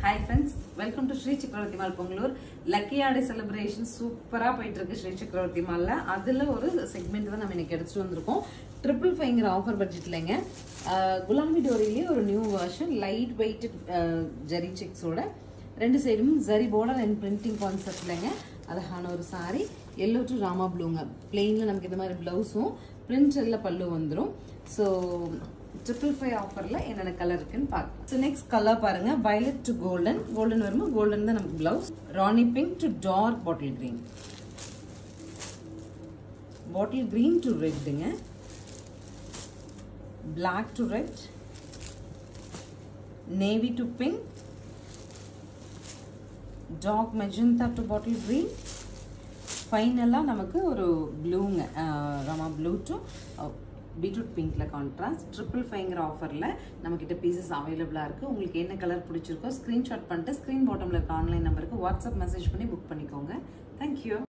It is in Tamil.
hi friends welcome to Sri Chakravarthy mall Pongalur lucky ஆடை செலிப்ரேஷன் சூப்பரா போயிட்டு இருக்கு ஸ்ரீ சக்கரவர்த்தி மால்ல அதுல ஒரு செக்மெண்ட் தான் நம்ம இன்னைக்கு எடுத்துட்டு வந்திருக்கோம் ட்ரிபிள் ஃபைங்கிற ஆஃபர் பட்ஜெட்லங்க குலாமி டோரிலேயே ஒரு new version light weighted zari செக்ஸோட ரெண்டு சைடும் ஜரி பார்டர் அண்ட் பிரிண்டிங் கான்செப்ட்லங்க அழகான ஒரு சாரி எல்லோ டு ராமா ப்ளூங்க பிளெயினில் நமக்கு இந்த மாதிரி ப்ளவுஸும் பிரிண்ட் எல்லாம் பல்லு வந்துடும் ஸோ ட்ரிபிள் ஃபைவ் ஆஃபரில் என்னென்ன கலர் இருக்குன்னு பார்க்கலாம் ஸோ நெக்ஸ்ட் கலர் பாருங்க violet டு கோல்டன் கோல்டன் வரும்போது கோல்டன் தான் நமக்கு blouse Rani pink to dark bottle green bottle green to ரெட்டுங்க black to red navy to pink dark magenta to bottle green ஃபைனலாக நமக்கு ஒரு ப்ளூங்க ரமா ப்ளூ டு பீட்ரூட் பிங்க்ல கான்ட்ராஸ்ட் ட்ரிபிள் ஃபைங்கிற ஆஃபரில் நம்மக்கிட்ட பீசஸ் அவைலபிளாக இருக்குது உங்களுக்கு என்ன கலர் பிடிச்சிருக்கோ ஸ்க்ரீன்ஷாட் பண்ணிட்டு ஸ்க்ரீன் பாட்டமில் இருக்க ஆன்லைன் நம்பருக்கு வாட்ஸ்அப் மெசேஜ் பண்ணி புக் பண்ணிக்கோங்க தேங்க்யூ